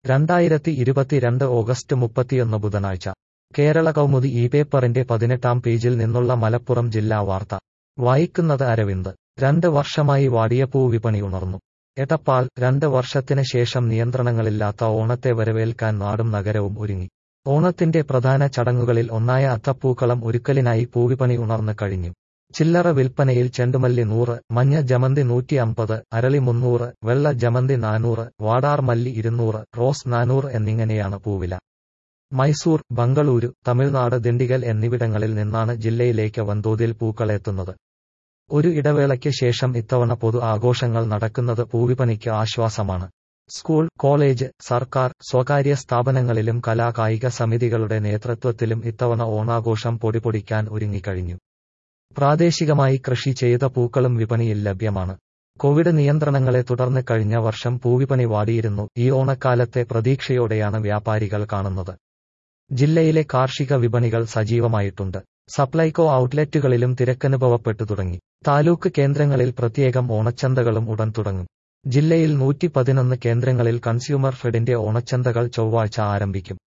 രണ്ടായിരത്തി ഇരുപത്തിരണ്ട് ഓഗസ്റ്റ് മുപ്പത്തിയൊന്ന് ബുധനാഴ്ച കേരള കൗമുദി ഈ പേപ്പറിന്റെ പതിനെട്ടാം പേജിൽ നിന്നുള്ള മലപ്പുറം ജില്ലാ വാർത്ത വായിക്കുന്നത് അരവിന്ദ് രണ്ട് വർഷമായി വാടിയ പൂവിപണി ഉണർന്നു എടപ്പാൾ രണ്ട് വർഷത്തിന് ശേഷം നിയന്ത്രണങ്ങളില്ലാത്ത ഓണത്തെ വരവേൽക്കാൻ നാടും നഗരവും ഒരുങ്ങി ഓണത്തിന്റെ പ്രധാന ചടങ്ങുകളിൽ ഒന്നായ അത്തപ്പൂക്കളം ഒരുക്കലിനായി പൂവിപണി ഉണർന്നു കഴിഞ്ഞു ചില്ലറ വിൽപ്പനയിൽ ചെണ്ടുമല്ലി നൂറ് മഞ്ഞ ജമന്തി നൂറ്റി അമ്പത് അരളി മുന്നൂറ് വെള്ള ജമന്തി നാനൂറ് വാടാർ മല്ലി ഇരുന്നൂറ് റോസ് നാനൂറ് എന്നിങ്ങനെയാണ് പൂവില മൈസൂർ ബംഗളൂരു തമിഴ്നാട് ദിണ്ടിഗൽ എന്നിവിടങ്ങളിൽ നിന്നാണ് ജില്ലയിലേക്ക് വൻതോതിൽ പൂക്കളെത്തുന്നത് ഒരു ഇടവേളയ്ക്ക് ശേഷം ഇത്തവണ പൊതു ആഘോഷങ്ങൾ നടക്കുന്നത് പൂവിപണിക്ക് ആശ്വാസമാണ് സ്കൂൾ കോളേജ് സർക്കാർ സ്വകാര്യ സ്ഥാപനങ്ങളിലും കലാകായിക സമിതികളുടെ നേതൃത്വത്തിലും ഇത്തവണ ഓണാഘോഷം പൊടിപൊടിക്കാൻ ഒരുങ്ങിക്കഴിഞ്ഞു പ്രാദേശികമായി കൃഷി ചെയ്ത പൂക്കളും വിപണിയിൽ ലഭ്യമാണ് കോവിഡ് നിയന്ത്രണങ്ങളെ തുടർന്ന് കഴിഞ്ഞ വർഷം പൂവിപണി വാടിയിരുന്നു ഈ ഓണക്കാലത്തെ പ്രതീക്ഷയോടെയാണ് വ്യാപാരികൾ കാണുന്നത് ജില്ലയിലെ കാർഷിക വിപണികൾ സജീവമായിട്ടുണ്ട് സപ്ലൈകോ ഔട്ട്ലെറ്റുകളിലും തിരക്കനുഭവപ്പെട്ടു തുടങ്ങി താലൂക്ക് കേന്ദ്രങ്ങളിൽ പ്രത്യേകം ഓണച്ചന്തകളും ഉടൻ തുടങ്ങും ജില്ലയിൽ നൂറ്റി പതിനൊന്ന് കേന്ദ്രങ്ങളിൽ കൺസ്യൂമർ ഫെഡിന്റെ ഓണച്ചന്തകൾ ചൊവ്വാഴ്ച ആരംഭിക്കും